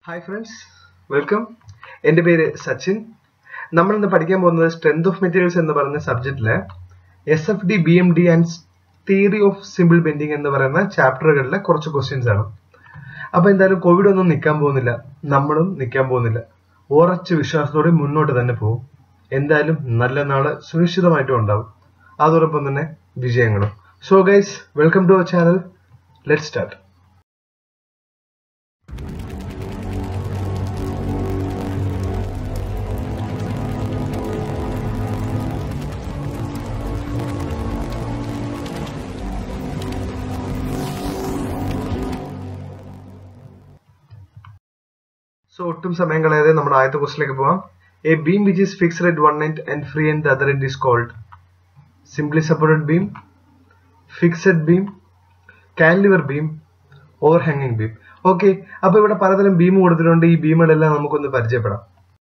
Hi friends welcome എൻ്റെ പേര് സച്ചിൻ നമ്മൾ ഇന്ന് പഠിക്കാൻ പോകുന്നത് സ്ട്രെങ്ത് ഓഫ് മെറ്റീരിയൽസ് എന്ന് പറയുന്ന സബ്ജക്റ്റില് S F D B M D and theory of simple bending എന്ന് പറയുന്ന ചാപ്റ്ററുകളിലെ കുറച്ച് ക്വസ്റ്റ്യൻസ് ആണ് അപ്പോൾ എന്തായാലും കോവിഡ് ഒന്നും നിൽക്കാൻ പോകുന്നില്ല നമ്മളും നിൽക്കാൻ പോകുന്നില്ല ഉറച്ച വിശ്വാസത്തോടെ മുന്നോട്ട് തന്നെ പോകും എന്തായാലും നല്ല നാള് സുനിശ്ചിതമായിട്ടും ഉണ്ടാവും അതോടൊപ്പം തന്നെ വിജയങ്ങളും so guys welcome to our channel let start so ഒട്ടും സമയം കളയാതെ നമ്മുടെ ആദ്യത്തെ ക്വസ്റ്റിലേക്ക് പോവാം a beam which is fixed at one end and free and the other end is called simply supported beam fixed beam cantilever beam over ഹാങ്ങിങ് beam okay അപ്പൊ ഇവിടെ പലതരം ബീം കൊടുത്തിട്ടുണ്ട് ഈ ബീമുകളെല്ലാം നമുക്കൊന്ന് പരിചയപ്പെടാം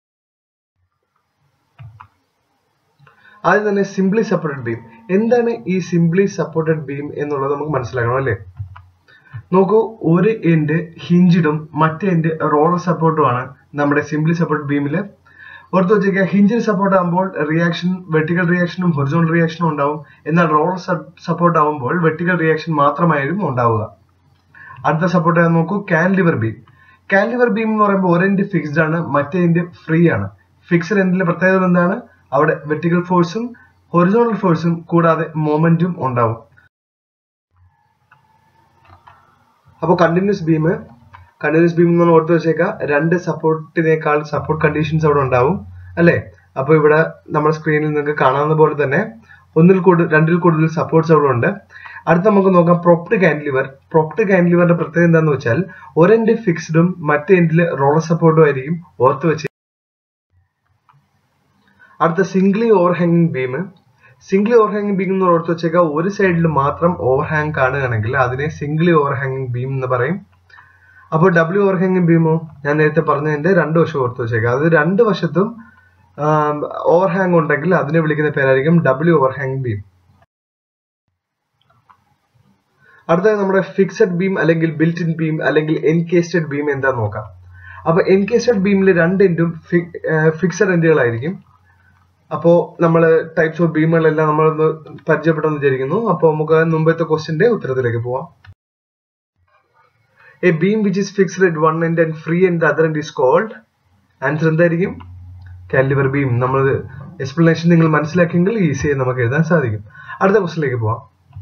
ആദ്യം തന്നെ സിംപ്ലി സപ്പോർട്ടഡ് ബീം എന്താണ് ഈ സിംപ്ലി സപ്പോർട്ടഡ് ബീം എന്നുള്ളത് നമുക്ക് മനസ്സിലാക്കണം അല്ലേ നോക്കൂ ഒരു എൻഡ് ഹിഞ്ചിഡും മറ്റേ എൻഡ് റോളർ സപ്പോർട്ടും ആണ് നമ്മുടെ സിംപ്ലി സപ്പോർട്ട് ബീമിൽ ഓർത്ത് വെച്ചേക്കുക ഹിഞ്ചിൽ സപ്പോർട്ട് ആകുമ്പോൾ റിയാക്ഷൻ വെർട്ടിക്കൽ റിയാക്ഷനും ഹൊറിസോണൽ റിയാക്ഷനും ഉണ്ടാവും എന്നാൽ റോളർ സപ്പോർട്ട് ആകുമ്പോൾ വെർട്ടിക്കൽ റിയാക്ഷൻ മാത്രമായിരിക്കും ഉണ്ടാവുക അടുത്ത സപ്പോർട്ട് നോക്കൂ കാൻലിവർ ബീം കാൻലിവർ ബീം എന്ന് പറയുമ്പോൾ ഒരു എൻഡ് ഫിക്സ്ഡ് ആണ് മറ്റേ എൻഡ് ഫ്രീ ആണ് ഫിക്സ്ഡ് എൻഡിലെ പ്രത്യേകത എന്താണ് അവിടെ വെർട്ടിക്കൽ ഫോഴ്സും ഹൊറിസോണൽ ഫോഴ്സും കൂടാതെ മൊമെന്റും ഉണ്ടാവും അപ്പോൾ കണ്ടിന്യൂസ് ബീം കണ്ടിന്യൂസ് ബീം എന്ന് ഓർത്ത് വെച്ചേക്കാം രണ്ട് സപ്പോർട്ടിനേക്കാൾ സപ്പോർട്ട് കണ്ടീഷൻസ് അവിടെ ഉണ്ടാവും അല്ലേ അപ്പോൾ ഇവിടെ നമ്മുടെ സ്ക്രീനിൽ നിങ്ങൾക്ക് കാണാവുന്ന പോലെ തന്നെ ഒന്നിൽ കൂടുതൽ രണ്ടിൽ കൂടുതൽ സപ്പോർട്ട്സ് അവിടെ ഉണ്ട് അടുത്ത നമുക്ക് നോക്കാം പ്രൊപ്റ്റ് കാൻഡിലിവർ പ്രൊപ്റ്റ് കാൻഡിലിവറിന്റെ പ്രത്യേകത എന്താണെന്ന് വെച്ചാൽ ഒരെൻഡ് ഫിക്സ്ഡും മറ്റേ എൻഡിൽ റോളർ സപ്പോർട്ടും ആയിരിക്കും ഓർത്ത് വെച്ച് അടുത്ത സിംഗ്ലി ഓവർ ഹാങ്ങിങ് ബീം സിംഗ്ലി ഓവർ ഹാങ്ങിങ് ബീം എന്ന് ഓർത്ത് വെച്ചേക്കാം ഒരു സൈഡിൽ മാത്രം ഓവർ ഹാങ് കാണുകയാണെങ്കിൽ അതിനെ സിംഗ്ലി ഓവർ ഹാങ്ങിങ് ബീം എന്ന് പറയും അപ്പോൾ ഡബ്ല്യു ഓവർ ഹാങ്ങിങ് ബീമോ ഞാൻ നേരത്തെ പറഞ്ഞതിന്റെ രണ്ട് വശം ഓർത്ത് വെച്ചേക്കാം അത് രണ്ട് വശത്തും ഓവർ ഹാങ് ഉണ്ടെങ്കിൽ അതിനെ വിളിക്കുന്ന പേരായിരിക്കും ഡബ്ല്യു ഓവർ ഹാങ് ബീം അടുത്തത് നമ്മുടെ ഫിക്സഡ് ബീം അല്ലെങ്കിൽ ബിൽറ്റ് ഇൻ ബീം അല്ലെങ്കിൽ എൻകേസ്റ്റഡ് ബീം എന്താ നോക്കാം അപ്പൊ എൻകേസ്റ്റഡ് ബീമിൽ രണ്ട് എൻഡും ഫിക്സഡ് എൻഡുകളായിരിക്കും അപ്പോൾ നമ്മൾ ടൈപ്സ് ഓഫ് ബീമുകളെല്ലാം നമ്മളൊന്ന് പരിചയപ്പെട്ടെന്ന് വിചാരിക്കുന്നു അപ്പോൾ നമുക്ക് മുമ്പത്തെ ക്വസ്റ്റിന്റെ ഉത്തരത്തിലേക്ക് പോവാം a beam which is fixed at one end and free and other end is called answer എന്തായിരിക്കും കാലിവർ ബീം നമ്മൾ എക്സ്പ്ലനേഷൻ നിങ്ങൾ മനസ്സിലാക്കിയെങ്കിൽ ഈസിയായി നമുക്ക് എഴുതാൻ സാധിക്കും അടുത്ത ക്വസ്റ്റിലേക്ക് പോവാം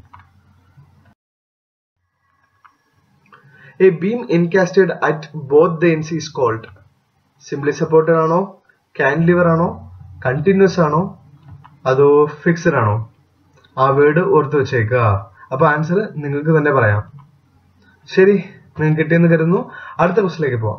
a beam encastred at both the ends is called simply supported ആണോ കാൻലിവർ ആണോ കണ്ടിന്യൂസ് ആണോ അതോ ഫിക്സഡ് ആണോ ആ വേർഡ് ഓർത്ത് വെച്ചേക്കുക അപ്പൊ ആൻസർ നിങ്ങൾക്ക് തന്നെ പറയാം ശരി നിങ്ങൾക്ക് കിട്ടിയെന്ന് കരുതുന്നു അടുത്ത ക്വസ്റ്റിലേക്ക് പോവാം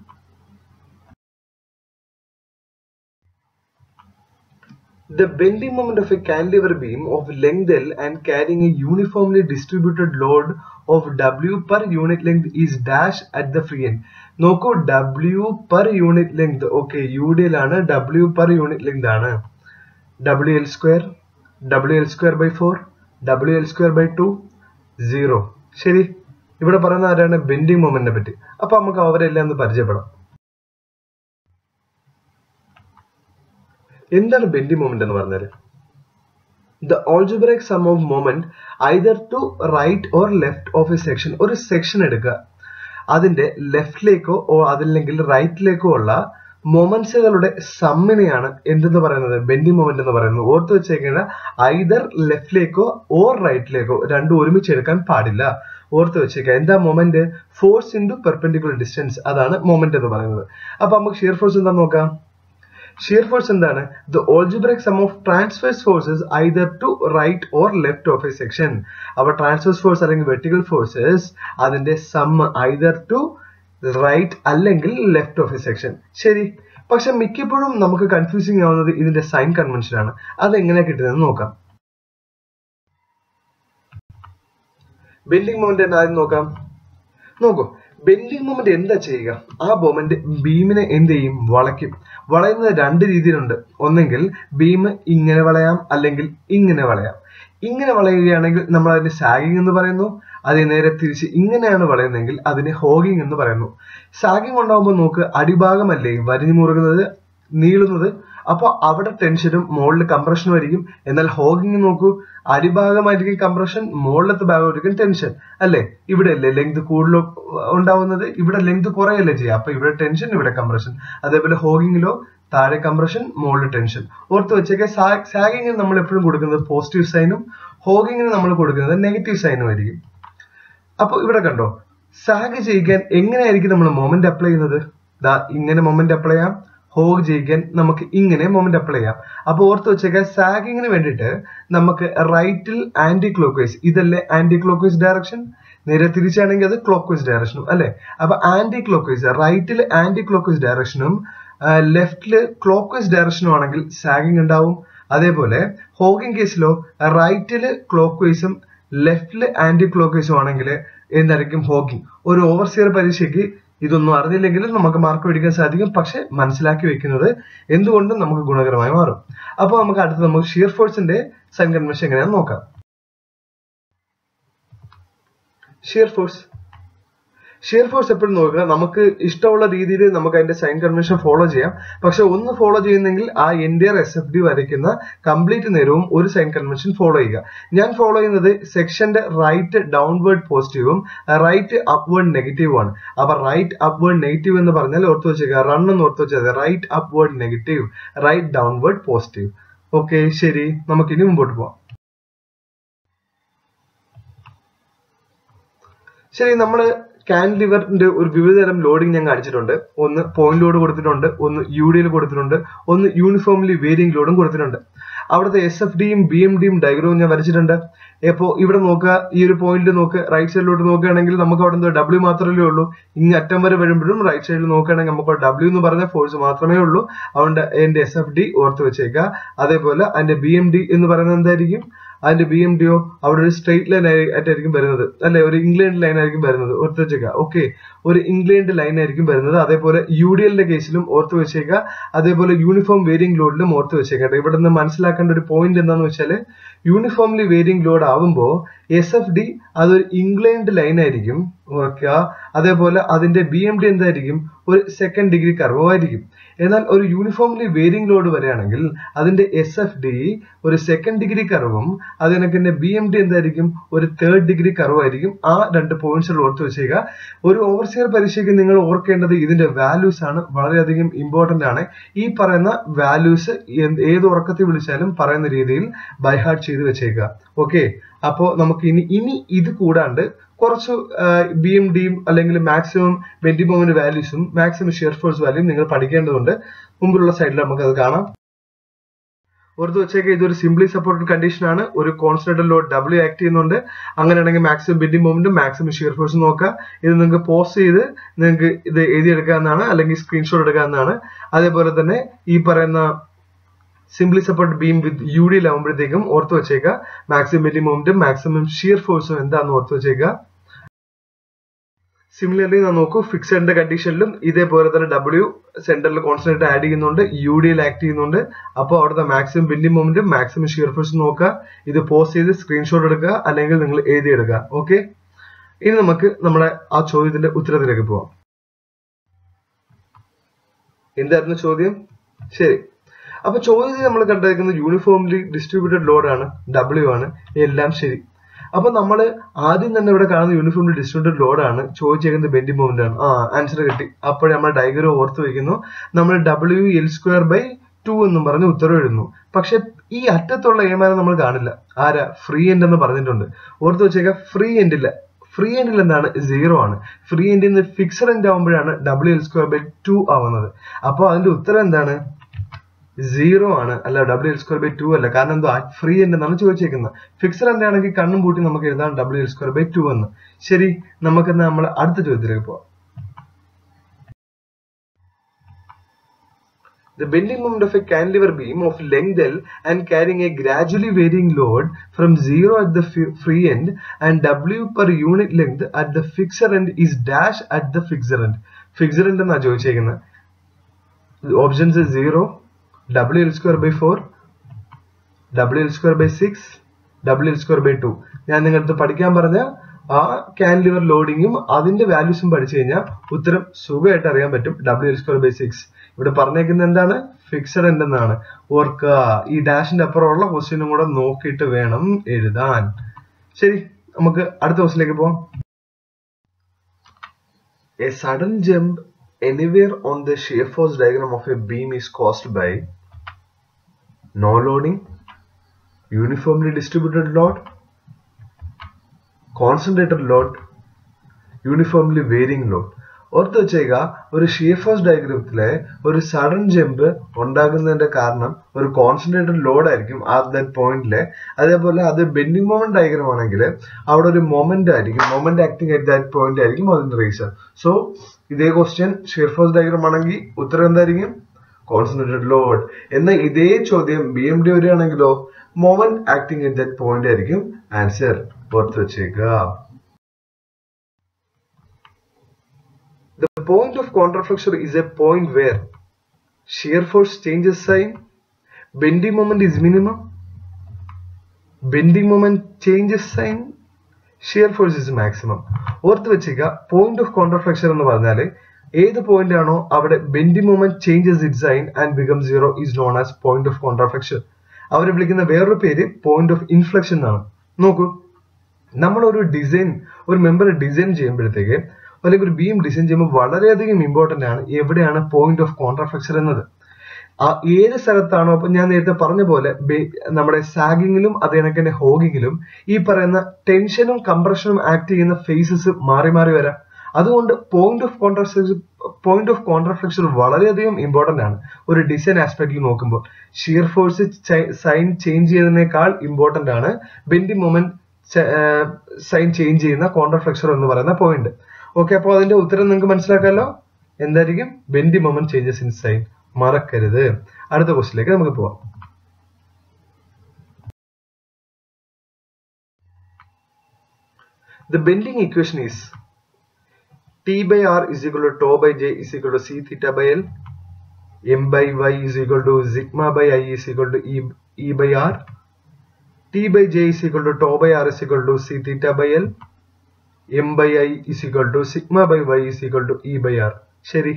The bending moment of a cantilever beam of length L and carrying a uniformly distributed load of W per unit length is dash at the free end. നോക്കൂ W per unit length okay U ഡിയിലാണ് W per unit length ആണ് W L square W L square by 4 W L square by 2 zero ശരി ഇവിടെ പറയുന്ന ആരാണ് bending മൊമെന്റിനെ പറ്റി അപ്പൊ നമുക്ക് അവരെല്ലാം ഒന്ന് പരിചയപ്പെടാം എന്താണ് ബെൻഡിങ് മൊമെന്റ് എന്ന് പറഞ്ഞാൽ the algebraic sum of moment either to right or left of a section ഒരു സെക്ഷൻ എടുക്കുക അതിന്റെ ലെഫ്റ്റിലേക്കോ ഓ അതല്ലെങ്കിൽ റൈറ്റിലേക്കോ ഉള്ള മൊമെന്റ്സുകളുടെ സമ്മിനെയാണ് എന്തെന്ന് പറയുന്നത് ബെൻഡിങ് മൊമെന്റ് എന്ന് പറയുന്നത് ഓർത്ത് വെച്ചേക്കേണ്ട ഐദർ ലെഫ്റ്റിലേക്കോ ഓർ റൈറ്റിലേക്കോ രണ്ടും ഒരുമിച്ച് എടുക്കാൻ പാടില്ല ഓർത്ത് വെച്ചേക്കുക എന്താ moment force into perpendicular distance അതാണ് മൊമെന്റ് എന്ന് പറയുന്നത് അപ്പൊ നമുക്ക് ഷിയർ ഫോഴ്സ് എന്താ നോക്കാം ഷിയർ ഫോഴ്സ് എന്താണ് the algebraic sum of transverse forces either to right or left of a section അപ്പൊ ട്രാൻസ്ഫേഴ്സ് ഫോഴ്സ് അല്ലെങ്കിൽ വെർട്ടിക്കൽ ഫോഴ്സസ് അതിന്റെ സം ഐദർ ടു റൈറ്റ് അല്ലെങ്കിൽ ലെഫ്റ്റ് ഓഫ് എ സെക്ഷൻ ശരി പക്ഷെ മിക്കപ്പോഴും നമുക്ക് കൺഫ്യൂസിങ് ആവുന്നത് ഇതിന്റെ സൈൻ കൺവെൻഷൻ ആണ് അത് എങ്ങനെ കിട്ടുന്നത് നോക്കാം ബെൻഡിങ് മൊമെന്റ് ആദ്യം നോക്കാം നോക്കൂ ബെൻഡിങ് മൊമെന്റ് എന്താ ചെയ്യുക ആ മൊമെന്റ് ബീമിനെ എന്ത് ചെയ്യും വളയ്ക്കും വളയുന്നത് രണ്ട് രീതിയിലുണ്ട് ഒന്നെങ്കിൽ ബീം ഇങ്ങനെ വളയാം അല്ലെങ്കിൽ ഇങ്ങനെ വളയാം ഇങ്ങനെ വളയുകയാണെങ്കിൽ നമ്മൾ അതിനെ സാഗിങ് എന്ന് പറയുന്നു അതേ നേരെ തിരിച്ച് ഇങ്ങനെയാണ് വളയുന്നതെങ്കിൽ അതിനെ ഹോഗിങ് എന്ന് പറയുന്നു സാഗിങ് ഉണ്ടാകുമ്പോൾ നോക്ക് അടിഭാഗമല്ലേ വരിഞ്ഞു മുറുകുന്നത് നീളുന്നത് അപ്പോൾ അവിടെ ടെൻഷനും മുകളിൽ കംപ്രഷനും ആയിരിക്കും എന്നാൽ ഹോഗിങ് നോക്കൂ അടിഭാഗമായിരിക്കും കംപ്രഷൻ മുകളിലത്തെ ഭാഗമായിരിക്കും ടെൻഷൻ അല്ലേ ഇവിടെ അല്ലേ ലെങ്ത് കൂടുതൽ ഉണ്ടാവുന്നത് ഇവിടെ ലെങ്ത് കുറയല്ലേ ചെയ്യുക അപ്പൊ ഇവിടെ ടെൻഷൻ ഇവിടെ കംപ്രഷൻ അതേപോലെ ഹോഗിങ്ങിലോ താഴെ കംപ്രഷൻ മുകളിൽ ടെൻഷൻ ഓർത്ത് വെച്ചേക്കെ സാഗിങ്ങിന് നമ്മൾ എപ്പോഴും കൊടുക്കുന്നത് പോസിറ്റീവ് സൈനും ഹോഗിങ്ങിന് നമ്മൾ കൊടുക്കുന്നത് നെഗറ്റീവ് സൈനും ആയിരിക്കും അപ്പൊ ഇവിടെ കണ്ടോ സാഗ് ചെയ്യിക്കാൻ എങ്ങനെയായിരിക്കും നമ്മൾ മൊമെന്റ് അപ്ലൈ ചെയ്യുന്നത് ദാ ഇങ്ങനെ മൊമെന്റ് അപ്ലൈ ചെയ്യാം ഹോഗ് ചെയ്യിക്കാൻ നമുക്ക് ഇങ്ങനെ മൊമെന്റ് അപ്ലൈ ചെയ്യാം അപ്പൊ ഓർത്ത് വെച്ചേക്കാൻ സാഗിങ്ങിന് വേണ്ടിയിട്ട് നമുക്ക് റൈറ്റിൽ ആന്റി ക്ലോക്ക് വൈസ് ഇതല്ലേ ആന്റി ക്ലോക്ക് വൈസ് ഡയറക്ഷൻ നേരെ തിരിച്ചാണെങ്കിൽ അത് ക്ലോക്ക് വൈസ് ഡയറക്ഷനും അല്ലെ അപ്പൊ ആന്റി ക്ലോക്ക് വൈസ് റൈറ്റിൽ ആന്റി ക്ലോക്ക് വൈസ് ഡയറക്ഷനും ലെഫ്റ്റില് ക്ലോക്ക് വൈസ് ഡയറക്ഷനും ആണെങ്കിൽ സാഗിങ് ഉണ്ടാവും അതേപോലെ ഹോഗിങ് കേസിലോ റൈറ്റില് ക്ലോക്ക് വൈസും ലെഫ്റ്റില് ആന്റി ക്ലോക്ക് വൈസും ആണെങ്കിൽ എന്തായിരിക്കും ഹോഗിങ് ഒരു ഓവർസിയർ പരീക്ഷയ്ക്ക് ഇതൊന്നും അറിഞ്ഞില്ലെങ്കിലും നമുക്ക് മാർക്ക് മേടിക്കാൻ സാധിക്കും പക്ഷെ മനസ്സിലാക്കി വെക്കുന്നത് എന്തുകൊണ്ടും നമുക്ക് ഗുണകരമായി മാറും അപ്പോൾ നമുക്ക് അടുത്ത് നമുക്ക് ഷിയർ ഫോഴ്സിന്റെ സൈൻ കൺവെൻഷൻ എങ്ങനെയാണെന്ന് നോക്കാം ഷിയർ ഫോഴ്സ് ഷിയർ ഫോഴ്സ് എപ്പോഴും നോക്കുക നമുക്ക് ഇഷ്ടമുള്ള രീതിയിൽ നമുക്ക് അതിന്റെ സൈൻ കൺവെൻഷൻ ഫോളോ ചെയ്യാം പക്ഷെ ഒന്ന് ഫോളോ ചെയ്യുന്നെങ്കിൽ ആ എൻഡിയർ എസ് എഫ് ഡി വരയ്ക്കുന്ന കംപ്ലീറ്റ് നേരവും ഒരു സൈൻ കൺവെൻഷൻ ഫോളോ ചെയ്യുക ഞാൻ ഫോളോ ചെയ്യുന്നത് സെക്ഷന്റെ റൈറ്റ് ഡൗൺവേർഡ് പോസിറ്റീവും റൈറ്റ് അപ്വേർഡ് നെഗറ്റീവും ആണ് അപ്പൊ റൈറ്റ് അപ്വേർഡ് നെഗറ്റീവ് എന്ന് പറഞ്ഞാൽ ഓർത്ത് വെച്ചേക്കുക റൺ എന്ന് ഓർത്ത് വെച്ചത് right upward negative right downward positive okay ശരി നമുക്ക് ഇനി മുമ്പോട്ട് പോവാം ശരി നമ്മള് കാൻലിവറിന്റെ ഒരു വിവിധതരം ലോഡിംഗ് ഞാൻ കാണിച്ചിട്ടുണ്ട് ഒന്ന് പോയിന്റ് ലോഡ് കൊടുത്തിട്ടുണ്ട് ഒന്ന് യു ഡിയിൽ കൊടുത്തിട്ടുണ്ട് ഒന്ന് യൂണിഫോംലി വേരിയങ് ലോഡും കൊടുത്തിട്ടുണ്ട് അവിടുത്തെ എസ് എഫ് ഡിയും ബി എം ഡിയും ഡയഗ്രവും ഞാൻ വരച്ചിട്ടുണ്ട് അപ്പോൾ ഇവിടെ നോക്കുക ഈ ഒരു പോയിന്റിൽ നോക്ക് റൈറ്റ് സൈഡിലോട്ട് നോക്കുകയാണെങ്കിൽ നമുക്ക് അവിടെ എന്തോ ഡബ്ല്യൂ മാത്രമേ ഉള്ളൂ ഇങ്ങ് അറ്റം വരെ വരുമ്പോഴും റൈറ്റ് സൈഡിൽ നോക്കുകയാണെങ്കിൽ നമുക്ക് ഡബ്ല്യൂ എന്ന് പറഞ്ഞ ഫോഴ്സ് മാത്രമേ ഉള്ളൂ അതുകൊണ്ട് എന്റെ എസ് എഫ് ഡി ഓർത്ത് വെച്ചേക്കുക അതേപോലെ അതിന്റെ ബി എം ഡി എന്ന് പറയുന്നത് എന്തായിരിക്കും അതിന്റെ ബി എം ഡിയോ അവിടെ ഒരു സ്ട്രെയിറ്റ് ലൈൻ ആയിട്ടായിരിക്കും വരുന്നത് അല്ലെ ഒരു ഇംഗ്ലണ്ട് ലൈൻ ആയിരിക്കും വരുന്നത് ഓർത്ത് വെച്ചേക്കുക ഓക്കെ ഒരു ഇംഗ്ലണ്ട് ലൈൻ ആയിരിക്കും വരുന്നത് അതേപോലെ യു ഡി എല്ലിന്റെ കേസിലും ഓർത്ത് വെച്ചേക്കുക അതേപോലെ യൂണിഫോം വേരിയങ് ലോഡിലും ഓർത്ത് വെച്ചേക്കട്ടെ ഇവിടെ നിന്ന് മനസ്സിലാക്കേണ്ട ഒരു പോയിന്റ് എന്താന്ന് വെച്ചാൽ യൂണിഫോംലി വേരിയങ് ലോഡ് ആവുമ്പോൾ എസ് എഫ് ഡി അതൊരു ഇംഗ്ലണ്ട് ലൈൻ ആയിരിക്കും ഓർക്കുക അതേപോലെ അതിന്റെ ബി എം ഡി എന്തായിരിക്കും ഒരു സെക്കൻഡ് ഡിഗ്രി കർവ് ആയിരിക്കും എന്നാൽ ഒരു യൂണിഫോംലി വേരിയങ് ലോഡ് വരികയാണെങ്കിൽ അതിന്റെ എസ് എഫ് ഡി ഒരു സെക്കൻഡ് ഡിഗ്രി കർവും അതിനൊക്കെ തന്നെ ബി എം ഡി എന്തായിരിക്കും ഒരു തേർഡ് ഡിഗ്രി കർവ് ആയിരിക്കും ആ രണ്ട് പോയിന്റ്സ് ഓർത്ത് വെച്ചേക്കുക ഒരു ഓവർസിയർ പരീക്ഷയ്ക്ക് നിങ്ങൾ ഓർക്കേണ്ടത് ഇതിന്റെ വാല്യൂസ് ആണ് വളരെയധികം ഇമ്പോർട്ടന്റ് ആണ് ഈ പറയുന്ന വാല്യൂസ് ഏത് ഉറക്കത്തിൽ വിളിച്ചാലും പറയുന്ന രീതിയിൽ ബൈഹാർട്ട് ചെയ്ത് വെച്ചേക്കുക ഓക്കെ അപ്പോൾ നമുക്ക് ഇനി ഇനി ഇത് കൂടാണ്ട് കുറച്ച് ബി എം ഡിയും അല്ലെങ്കിൽ മാക്സിമം വെന്റി മൊമെന്റ് വാല്യൂസും മാക്സിമം ഷിയർ ഫോഴ്സ് വാല്യൂം നിങ്ങൾ പഠിക്കേണ്ടതുണ്ട് മുമ്പിലുള്ള സൈഡിൽ നമുക്ക് അത് കാണാം ഓർത്ത് വെച്ചേക്ക് ഇതൊരു സിംപ്ലി സപ്പോർട്ടഡ് കണ്ടീഷൻ ആണ് ഒരു കോൺസ്റ്റന്റ് ലോഡ് ഡബ്ല്യു ആക്ട് ചെയ്യുന്നുണ്ട് അങ്ങനെയാണെങ്കിൽ മാക്സിമം ബെൻഡിങ് മൊമെന്റും മാക്സിമം ഷിയർ ഫോഴ്സും നോക്കുക ഇത് നിങ്ങൾക്ക് പോസ്റ്റ് ചെയ്ത് നിങ്ങൾക്ക് ഇത് എഴുതിയെടുക്കാവുന്നതാണ് അല്ലെങ്കിൽ സ്ക്രീൻഷോട്ട് എടുക്കാവുന്നതാണ് അതേപോലെ തന്നെ ഈ പറയുന്ന simply support beam with U ഡിയിലാവുമ്പോഴത്തേക്കും ഓർത്ത് വെച്ചേക്കുക മാക്സിമം ബെൻഡിങ് മൊമെന്റും മാക്സിമം ഷിയർ ഫോഴ്സും എന്താണെന്ന് ഓർത്ത് വെച്ചേക്കുക സിമിലർലി ഞാൻ നോക്കൂ ഫിക്സഡിന്റെ കണ്ടീഷനിലും ഇതേപോലെ തന്നെ ഡബ്ല്യു സെന്ററിൽ കോൺസ്റ്റന്റ് ആഡ് ചെയ്യുന്നുണ്ട് യു ഡിയിൽ ആക്ട് ചെയ്യുന്നുണ്ട് അപ്പോൾ അവിടുത്തെ മാക്സിമം ബെൻഡിങ് മൊമെന്റും മാക്സിമം ഷിയർ ഫോഴ്സും നോക്കുക ഇത് പോസ്റ്റ് ചെയ്ത് സ്ക്രീൻഷോട്ട് എടുക്കുക അല്ലെങ്കിൽ നിങ്ങൾ എഴുതിയെടുക്കുക ഓക്കെ ഇനി നമുക്ക് നമ്മുടെ ആ ചോദ്യത്തിന്റെ ഉത്തരത്തിലേക്ക് പോവാം എന്തായിരുന്നു ചോദ്യം ശരി അപ്പൊ ചോദ്യത്തിൽ നമ്മൾ കണ്ടേക്കുന്നത് യൂണിഫോംലി ഡിസ്ട്രിബ്യൂട്ടഡ് ലോഡ് ആണ് ഡബ്ല്യു ആണ് എല്ലാം ശരി അപ്പൊ നമ്മൾ ആദ്യം തന്നെ ഇവിടെ കാണുന്ന യൂണിഫോംലി ഡിസ്ട്രിബ്യൂട്ടഡ് ലോഡ് ആണ് ചോദിച്ചേക്കുന്നത് ബെൻഡി മൂവ്മെന്റ് ആണ് ആ ആൻസർ കിട്ടി അപ്പോഴേ നമ്മൾ ഡയഗ്രം ഓർത്ത് വയ്ക്കുന്നു നമ്മൾ W L square by two എന്നും പറഞ്ഞ് ഉത്തരവ് എഴുതുന്നു പക്ഷെ ഈ അറ്റത്തുള്ള ഏമാനം നമ്മൾ കാണില്ല ആരാ ഫ്രീ എൻഡ് എന്ന് പറഞ്ഞിട്ടുണ്ട് ഓർത്ത് വെച്ചേക്ക ഫ്രീ എൻഡില്ല ഫ്രീ എൻഡിൽ എന്താണ് സീറോ ആണ് ഫ്രീ എൻഡിൽ നിന്ന് ഫിക്സഡ് എൻഡ് ആവുമ്പോഴാണ് W L square by two ആവുന്നത് അപ്പോൾ അതിന്റെ ഉത്തരം എന്താണ് സീറോ ആണ് അല്ല W L square by two അല്ല കാരണം എന്തോ ഫ്രീ എൻഡ് എന്നാണ് ചോദിച്ചേക്കുന്നത് ഫിക്സഡ് എൻഡ് ആണെങ്കിൽ കണ്ണും പൂട്ടി നമുക്ക് എഴുതാം W L square by two എന്ന് ശരി നമുക്ക് നമ്മൾ അടുത്ത ചോദ്യത്തിലേക്ക് പോവാം The bending moment of a cantilever beam of length L and carrying a gradually varying load from 0 at the free end and W per unit length at the fixer end is dash at the fixer end. Fixer end എന്നാ ചോദിച്ചേക്കുന്നത് options zero W L square by four W L square by six W L square by two ഞാൻ നിങ്ങളടുത്ത് പഠിക്കാൻ പറഞ്ഞ ആ cantilever ലോഡിങ്ങും അതിന്റെ വാല്യൂസും പഠിച്ചു കഴിഞ്ഞാൽ ഉത്തരം സുഖമായിട്ട് അറിയാൻ പറ്റും W L square by six ഇവിടെ പറഞ്ഞേക്കുന്നത് എന്താണ് ഫിക്സഡ് എന്തെന്നാണ് ഓർക്കുക ഈ ഡാഷിന്റെ അപ്പുറമുള്ള ക്വസ്റ്റ്യനും കൂടെ നോക്കിയിട്ട് വേണം എഴുതാൻ ശരി നമുക്ക് അടുത്ത ക്വസ്റ്റിലേക്ക് പോവാം A sudden jump anywhere on the shear force diagram of a beam is caused by no loading, uniformly distributed load, concentrated load, uniformly varying load ഓർത്ത് വെച്ചേക്ക ഒരു ഷിയഫോസ് ഡയഗ്രത്തിലെ ഒരു സഡൻ ജമ്പ് ഉണ്ടാകുന്നതിന്റെ കാരണം ഒരു കോൺസെൻട്രേറ്റഡ് ലോഡ് ആയിരിക്കും ആ ദാറ്റ് പോയിന്റിലെ അതേപോലെ അത് ബെൻഡിങ് മൊമെന്റ് ഡയഗ്രം ആണെങ്കിൽ അവിടെ ഒരു മൊമെന്റ് ആയിരിക്കും moment acting at that point ആയിരിക്കും അതിന്റെ റീസൺ സോ ഇതേ ക്വസ്റ്റ്യൻ ഷിയർഫോസ് ഡയഗ്രം ആണെങ്കിൽ ഉത്തരം എന്തായിരിക്കും കോൺസെൻട്രേറ്റഡ് ലോഡ് എന്നാൽ ഇതേ ചോദ്യം ബി എം ഡി വരികയാണെങ്കിലോ moment acting at that point ആയിരിക്കും ആൻസർ ഓർത്ത് വെച്ചേക്കുക The point of contraflexure is a point where shear force changes sign, bending moment is minimum, bending moment changes sign, shear force is maximum. ഓർത്ത് വെച്ചേക്കുക point of കോൺട്രഫ്ലക്ഷൻ എന്ന് പറഞ്ഞാൽ ഏത് point ആണോ അവിടെ bending moment changes it sign and become zero is known as point of contraflexure അവരെ വിളിക്കുന്ന വേറൊരു പേര് പോയിന്റ് ഓഫ് ഇൻഫ്ലക്ഷൻ എന്നാണ് നോക്കൂ നമ്മൾ ഒരു ഡിസൈൻ ഒരു മെമ്പർ ഡിസൈൻ ചെയ്യുമ്പോഴത്തേക്ക് അല്ലെങ്കിൽ ഒരു ബീം ഡിസൈൻ ചെയ്യുമ്പോൾ വളരെയധികം ഇമ്പോർട്ടന്റ് ആണ് എവിടെയാണ് പോയിന്റ് ഓഫ് കോൺട്രാഫ്ലക്ചർ എന്നത് ആ ഏത് സ്ഥലത്താണോ അപ്പൊ ഞാൻ നേരത്തെ പറഞ്ഞ പോലെ നമ്മുടെ സാഗിങ്ങിലും അതേ കണക്ക് തന്നെ ഹോഗിങ്ങിലും ഈ പറയുന്ന ടെൻഷനും കംപ്രഷനും ആക്ട് ചെയ്യുന്ന ഫേസസ് മാറി മാറി വരാം അതുകൊണ്ട് point of contraflexure point of contraflexure വളരെയധികം ഇമ്പോർട്ടന്റ് ആണ് ഒരു ഡിസൈൻ ആസ്പെക്റ്റിൽ നോക്കുമ്പോൾ ഷിയർ ഫോഴ്സ് സൈൻ ചേഞ്ച് ചെയ്യുന്നതിനേക്കാൾ ഇമ്പോർട്ടന്റ് ആണ് ബെൻഡി മൊമെന്റ് സൈൻ ചേഞ്ച് ചെയ്യുന്ന കോൺട്രാഫ്ലക്ചർ എന്ന് പറയുന്ന പോയിന്റ് ഓക്കെ അപ്പോൾ അതിന്റെ ഉത്തരം നിങ്ങൾക്ക് മനസ്സിലാക്കാമല്ലോ എന്തായിരിക്കും bending moment changes in sign മറക്കരുത് അടുത്ത ക്വസ്റ്റിലേക്ക് നമുക്ക് പോവാം The bending equation is T by R is equal to tau by J is equal to C theta by L. M by Y is equal to sigma by I is equal to E, e by R. T by J is equal to tau by R is equal to C theta by L. M by I is equal to sigma by Y is equal to E by R. ശരി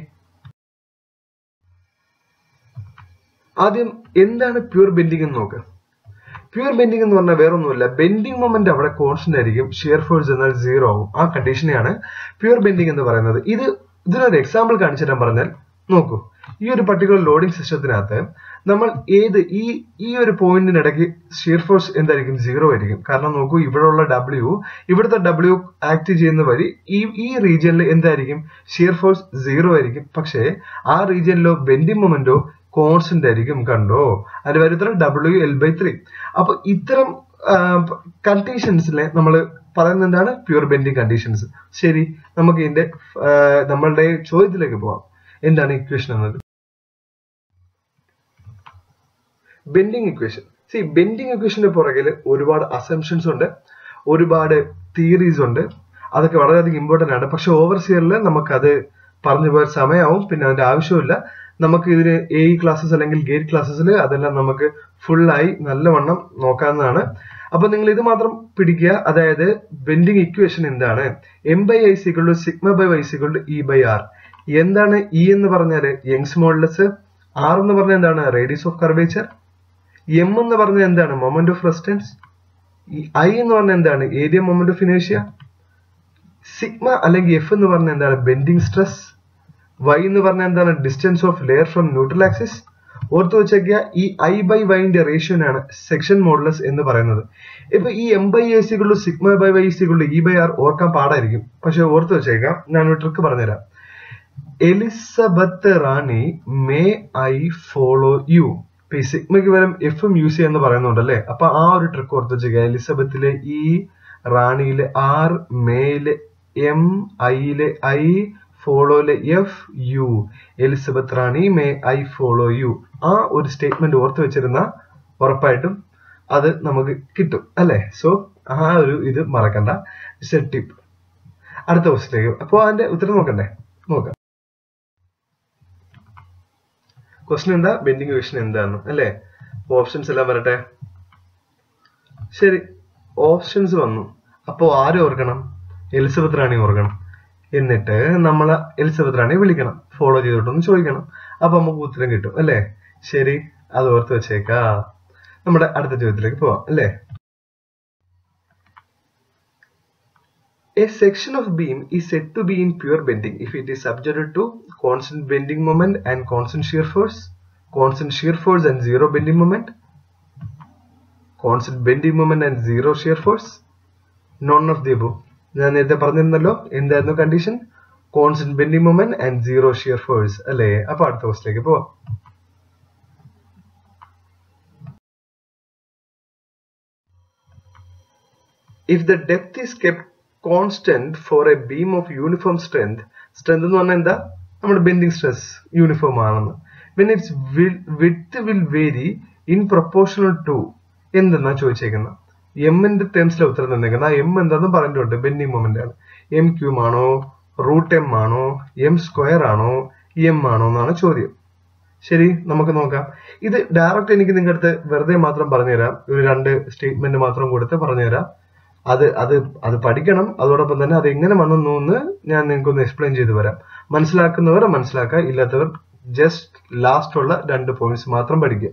ആദ്യം എന്താണ് pure bending എന്ന് നോക്ക് pure bending എന്ന് പറഞ്ഞാൽ വേറൊന്നുമില്ല bending moment അവിടെ constant ആയിരിക്കും ഷിയർ ഫോഴ്സ് എന്നാൽ സീറോ ആവും ആ കണ്ടീഷനെയാണ് പ്യൂർ ബെൻഡിങ് എന്ന് പറയുന്നത് ഇത് ഇതിനൊരു എക്സാമ്പിൾ കാണിച്ചു തരാൻ പറഞ്ഞാൽ നോക്കൂ ഈ ഒരു പർട്ടിക്കുലർ ലോഡിംഗ് സിസ്റ്റത്തിനകത്ത് നമ്മൾ ഏത് ഈ ഈ ഒരു പോയിന്റിനിടയ്ക്ക് ഷിയർ ഫോഴ്സ് എന്തായിരിക്കും സീറോ ആയിരിക്കും കാരണം നോക്കൂ ഇവിടെയുള്ള ഡബ്ല്യു ഇവിടുത്തെ ഡബ്ല്യു ആക്ട് ചെയ്യുന്ന വഴി ഈ ഈ റീജിയനിൽ എന്തായിരിക്കും ഷിയർ ഫോഴ്സ് സീറോ ആയിരിക്കും പക്ഷേ ആ റീജിയനിലോ ബെൻഡിങ് മൊമെന്റോ കോൺസ്റ്റന്റ് ആയിരിക്കും കണ്ടോ അതിന്റെ വരുത്തരം ഡബ്ല്യു എൽ ബൈ ത്രീ അപ്പൊ ഇത്തരം കണ്ടീഷൻസിലെ നമ്മൾ പറയുന്നത് എന്താണ് പ്യൂർ ബെൻഡിങ് കണ്ടീഷൻസ് ശരി നമുക്ക് ഇതിന്റെ നമ്മളുടെ ചോദ്യത്തിലേക്ക് പോവാം എന്താണ് ഇക്വേഷൻ എന്നത് ബെൻഡിങ് ഇക്വേഷൻ സി ബെൻഡിങ് ഇക്വേഷന്റെ പുറകിൽ ഒരുപാട് അസംഷൻസ് ഉണ്ട് ഒരുപാട് തിയറീസ് ഉണ്ട് അതൊക്കെ വളരെയധികം ഇമ്പോർട്ടന്റ് ആണ് പക്ഷെ ഓവർസിയറിൽ നമുക്കത് പറഞ്ഞു പോയ സമയമാവും പിന്നെ അതിന്റെ ആവശ്യമില്ല നമുക്ക് ഇതിന് എ ക്ലാസ്സസ് അല്ലെങ്കിൽ ഗേറ്റ് ക്ലാസ്സസിൽ അതെല്ലാം നമുക്ക് ഫുള്ളായി നല്ലവണ്ണം നോക്കാവുന്നതാണ് അപ്പൊ നിങ്ങൾ ഇത് മാത്രം പിടിക്കുക അതായത് ബെൻഡിങ് ഇക്വേഷൻ എന്താണ് M by I equal to sigma by Y equal to E by R എന്താണ് ഇ എന്ന് പറഞ്ഞാല് യങ്സ് മോഡലസ് ആർ എന്ന് പറഞ്ഞാൽ എന്താണ് റേഡിയസ് ഓഫ് കർവേച്ചർ എം എന്ന് പറഞ്ഞാൽ എന്താണ് മൊമെന്റ് ഓഫ് റെസിസ്റ്റൻസ് ഐ എന്ന് പറഞ്ഞാൽ എന്താണ് ഏരിയ മൊമെന്റ് ഓഫ് ഇനേഷ്യ സിഗ്മ അല്ലെങ്കിൽ എഫ് എന്ന് പറഞ്ഞാൽ എന്താണ് ബെൻഡിങ് സ്ട്രെസ് വൈ എന്ന് പറഞ്ഞാൽ എന്താണ് distance of layer from neutral axis ഓർത്ത് വെച്ചേക്കുക ഈ ഐ ബൈ വൈന്റെ റേഷ്യോനാണ് സെക്ഷൻ മോഡലസ് എന്ന് പറയുന്നത് ഇപ്പൊ ഈ എം ബൈ എ സികളുടെ സിഗ്മ ബൈ വൈ സികളുടെ ഇ ബൈ ആർ ഓർക്കാൻ പാടായിരിക്കും പക്ഷെ ഓർത്ത് വെച്ചേക്കാം ഞാൻ ഒരു ട്രിക്ക് പറഞ്ഞുതരാം എലിസബത്ത് റാണി മേ ഐ ഫോളോ യു ഇപ്പൊ ഈ സിഗ്മയ്ക്ക് പകരം എഫും യൂസ് ചെയ്യാന്ന് പറയുന്നുണ്ടല്ലേ അപ്പൊ ആ ഒരു ട്രിക്ക് ഓർത്ത് വെച്ചേക്കുക എലിസബത്തിലെ ഇ റാണിയിലെ ആർ മേയിലെ എം ഐയിലെ ഐ ഫോളോയിലെ എഫ് യു എലിസബത്ത് റാണി മേ ഐ ഫോളോ യു ആ ഒരു സ്റ്റേറ്റ്മെന്റ് ഓർത്ത് വെച്ചിരുന്ന ഉറപ്പായിട്ടും അത് നമുക്ക് കിട്ടും അല്ലെ സോ ആ ഒരു ഇത് മറക്കണ്ട ടിപ്പ് അടുത്ത ക്വസ്റ്റിലേക്ക് അപ്പോൾ അതിന്റെ ഉത്തരം നോക്കണ്ടേ നോക്കാം ക്വസ്റ്റൻ എന്താ ബെൻഡിങ് ക്വസ്റ്റൻ എന്താന്ന് അല്ലേ ഓപ്ഷൻസ് എല്ലാം വരട്ടെ ശരി ഓപ്ഷൻസ് വന്നു അപ്പോൾ ആര് ഓർക്കണം എലിസബത്ത് റാണി ഓർക്കണം എന്നിട്ട് നമ്മൾ എലിസബത്ത് റാണി വിളിക്കണം ഫോളോ ചെയ്തിട്ടൊന്ന് ചോദിക്കണം അപ്പൊ നമുക്ക് ഉത്തരം കിട്ടും അല്ലേ ശരി അത് ഓർത്ത് വെച്ചേക്കാ നമ്മുടെ അടുത്ത ചോദ്യത്തിലേക്ക് പോവാം അല്ലേ A section of beam is said to be in pure bending if it is subjected to constant bending moment and constant shear force, constant shear force and zero bending moment, constant bending moment and zero shear force, none of the above. ഞാൻ നേരത്തെ പറഞ്ഞിരുന്നല്ലോ എന്തായിരുന്നു condition constant bending moment and zero shear force അല്ലേ അപ്പൊ അടുത്ത ക്വസ്റ്റിലേക്ക് പോവാം if the depth is kept constant for a beam of uniform strength strength എന്ന് പറഞ്ഞാൽ എന്താ നമ്മുടെ ബെൻഡിങ് സ്ട്രെസ് യൂണിഫോം ആണെന്ന് when its width will vary in proportional to എന്തെന്നാ ചോദിച്ചേക്കുന്നത് എമ്മിന്റെ ടേംസിലെ ഉത്തരം തന്നേക്കുന്നത് ആ എം എന്താന്ന് പറഞ്ഞിട്ടുണ്ട് ബെൻഡിങ് മൊമെന്റ് ആണ് എം ക്യൂം ആണോ റൂട്ട് എം ആണോ എം സ്ക്വയർ ആണോ എം ആണോ എന്നാണ് ചോദ്യം ശരി നമുക്ക് നോക്കാം ഇത് ഡയറക്റ്റ് എനിക്ക് നിങ്ങളുടെ അടുത്ത് വെറുതെ മാത്രം പറഞ്ഞുതരാം ഒരു രണ്ട് സ്റ്റേറ്റ്മെന്റ് മാത്രം കൊടുത്ത് പറഞ്ഞുതരാം അത് അത് അത് പഠിക്കണം അതോടൊപ്പം തന്നെ അത് എങ്ങനെ വന്നു എന്ന് ഞാൻ നിങ്ങൾക്ക് ഒന്ന് എക്സ്പ്ലെയിൻ ചെയ്തു വരാം മനസ്സിലാക്കുന്നവർ മനസ്സിലാക്കുക ഇല്ലാത്തവർ ജസ്റ്റ് ലാസ്റ്റ് ഉള്ള രണ്ട് പോയിന്റ്സ് മാത്രം പഠിക്കുക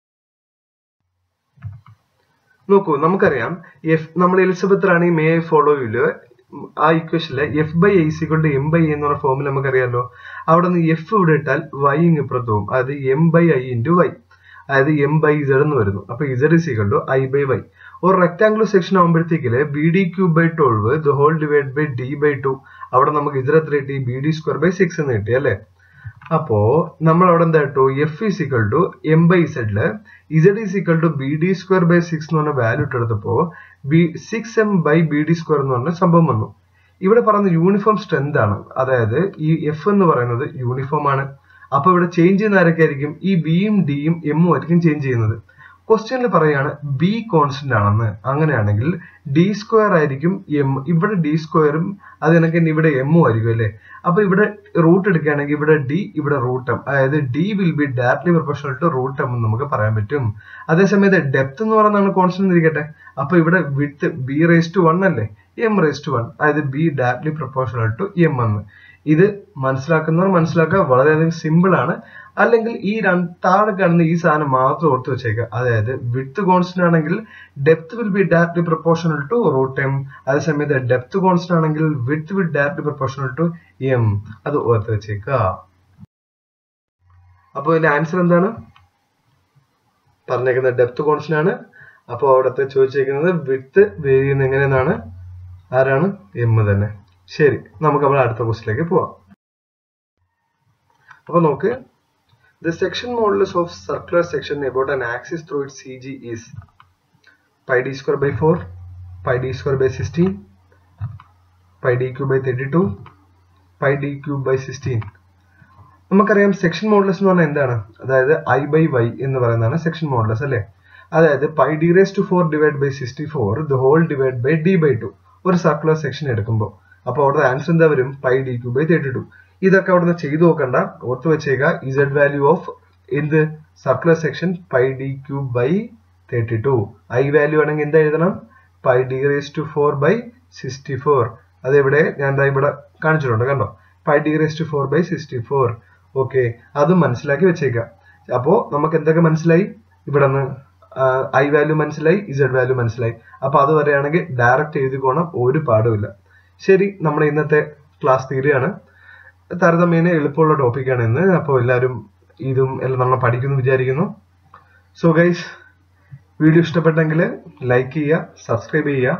നോക്കൂ നമുക്കറിയാം എഫ് നമ്മൾ എലിസബത്ത് റാണി മേ ഫോളോയില് ആ ഇക്വേഷനില് എഫ് ബൈ ഐ സിക്കളുടെ എം ബൈ എന്ന് പറഞ്ഞ ഫോമിൽ നമുക്കറിയാലോ അവിടെ നിന്ന് എഫ് ഇവിടെ ഇട്ടാൽ വൈ ഇപ്പുറത്ത് പോകും അതായത് M by I into Y അതായത് എം ബൈ ഇസഡ് എന്ന് വരുന്നു അപ്പൊ Z is equal to I by Y ഒരു റെക്ടാംഗുലർ സെക്ഷൻ ആകുമ്പോഴത്തേക്കില് B D cube by twelve the whole divide by D by two അവിടെ നമുക്ക് ഇസഡ് എത്ര കിട്ടി B D square by six എന്ന് കിട്ടി അല്ലേ അപ്പോ നമ്മൾ അവിടെ എന്താ ഇട്ടു F is equal to M by ഇസഡില് Z is equal to B D square by six എന്ന് പറഞ്ഞ വാല്യൂ ഇട്ടെടുത്തപ്പോ B six M by B D square എന്ന് പറഞ്ഞ സംഭവം വന്നു ഇവിടെ പറയുന്ന യൂണിഫോം സ്ട്രെങ്ത് ആണ് അതായത് ഈ എഫ് എന്ന് പറയുന്നത് യൂണിഫോം ആണ് അപ്പൊ ഇവിടെ ചേഞ്ച് ചെയ്യുന്ന ആരൊക്കെ ആയിരിക്കും ഈ ബിയും ഡിയും എമ്മും ആയിരിക്കും ചേഞ്ച് ചെയ്യുന്നത് ക്വസ്റ്റ്യനിൽ പറയാണ് ബി കോൺസ്റ്റന്റ് ആണെന്ന് അങ്ങനെയാണെങ്കിൽ ഡി സ്ക്വയർ ആയിരിക്കും എം ഇവിടെ ഡി സ്ക്വയറും അത് കണക്ക് തന്നെ ഇവിടെ എമ്മും ആയിരിക്കും അല്ലേ അപ്പൊ ഇവിടെ റൂട്ട് എടുക്കുകയാണെങ്കിൽ ഇവിടെ ഡി ഇവിടെ റൂട്ട് എം അതായത് D will be directly proportional to root M എന്ന് നമുക്ക് പറയാൻ പറ്റും അതേസമയത്ത് ഡെപ്ത് എന്ന് പറയുന്നതാണ് കോൺസ്റ്റന്റ് ഇരിക്കട്ടെ അപ്പൊ ഇവിടെ width B raise to one അല്ലേ എം റേസ് ടു വൺ അതായത് B directly proportional to M എന്ന് ഇത് മനസ്സിലാക്കുന്നവർ മനസ്സിലാക്കുക വളരെയധികം സിമ്പിൾ ആണ് അല്ലെങ്കിൽ ഈ രണ്ട് താഴെ കാണുന്ന ഈ സാധനം മാത്രം ഓർത്ത് വെച്ചേക്കുക അതായത് വിത്ത് കോൺസ്റ്റന്റ് ആണെങ്കിൽ depth will be directly proportional to root M അതേസമയത്ത് ഡെപ്ത് കോൺസ്റ്റന്റ് ആണെങ്കിൽ width will directly proportional to M അത് ഓർത്ത് വെച്ചേക്കുക അപ്പോൾ ഇതിന്റെ ആൻസർ എന്താണ് പറഞ്ഞേക്കുന്നത് ഡെപ്ത് കോൺസ്റ്റന്റ് ആണ് അപ്പോൾ അവിടുത്തെ ചോദിച്ചേക്കുന്നത് വിത്ത് വേരി ചെയ്യുന്ന എങ്ങനെയെന്നാണ് ആരാണ് എം തന്നെ ശരി നമുക്ക് നമ്മൾ അടുത്ത ക്വസ്റ്റിലേക്ക് പോവാം അപ്പൊ നോക്ക് the section modulus of circular section about an axis through it C G is pi d square by four pi d square by sixteen pi d cube by thirty two pi d cube by sixteen നമുക്കറിയാം section modulus എന്ന് പറഞ്ഞാൽ എന്താണ് അതായത് I by Y എന്ന് പറയുന്നതാണ് section modulus അല്ലേ അതായത് pi d raise to four divide by sixty four the whole divide by D by two ഒരു സർക്കുലർ സെക്ഷൻ എടുക്കുമ്പോൾ അപ്പോൾ അവിടുത്തെ ആൻസർ എന്താ വരും pi d cube by thirty two ഇതൊക്കെ അവിടുന്ന് ചെയ്തു നോക്കണ്ട ഓർത്ത് വെച്ചേക്ക ഇസഡ് വാല്യൂ ഓഫ് എന്ത് circular section pi d cube by thirty two I value ആണെങ്കിൽ എന്താ എഴുതണം pi d raise to four by sixty four അതെവിടെ ഞാൻ ദാ ഇവിടെ കാണിച്ചിട്ടുണ്ട് കണ്ടോ pi d raise to four by sixty four okay അതും മനസ്സിലാക്കി വെച്ചേക്കാം അപ്പോ നമുക്ക് എന്തൊക്കെ മനസ്സിലായി ഇവിടെ നിന്ന് ഐ വാല്യൂ മനസ്സിലായി ഇസഡ് വാല്യൂ മനസ്സിലായി അപ്പൊ അത് വരെയാണെങ്കിൽ ഡയറക്റ്റ് എഴുതിക്കോണം ഒരു പാടുമില്ല ശരി നമ്മുടെ ഇന്നത്തെ ക്ലാസ് തീരുകയാണ് താരതമ്യേന എളുപ്പമുള്ള ടോപ്പിക്കാണ് ഇന്ന് അപ്പോൾ എല്ലാവരും ഇതും എല്ലാം നമ്മൾ പഠിക്കുന്നു വിചാരിക്കുന്നു സോ ഗൈസ് വീഡിയോ ഇഷ്ടപ്പെട്ടെങ്കിൽ ലൈക്ക് ചെയ്യുക സബ്സ്ക്രൈബ് ചെയ്യുക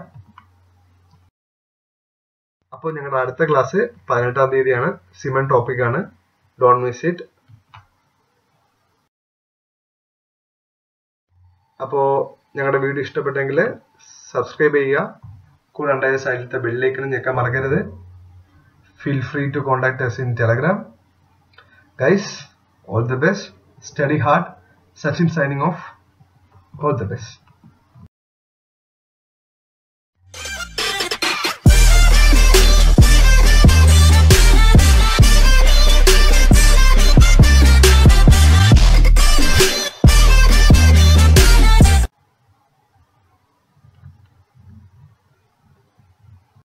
അപ്പോൾ ഞങ്ങളുടെ അടുത്ത ക്ലാസ് പതിനെട്ടാം തീയതിയാണ് സിമൻ ടോപ്പിക്കാണ് ഡോൺ മിസ് ഇറ്റ് അപ്പോൾ ഞങ്ങളുടെ വീഡിയോ ഇഷ്ടപ്പെട്ടെങ്കിൽ സബ്സ്ക്രൈബ് ചെയ്യുക കൂടാണ്ട് സൈഡിലത്തെ ബെല്ലിലേക്കിനും ഞെക്കാൻ മറക്കരുത് feel free to contact us in telegram guys all the best study hard sachin signing off all the best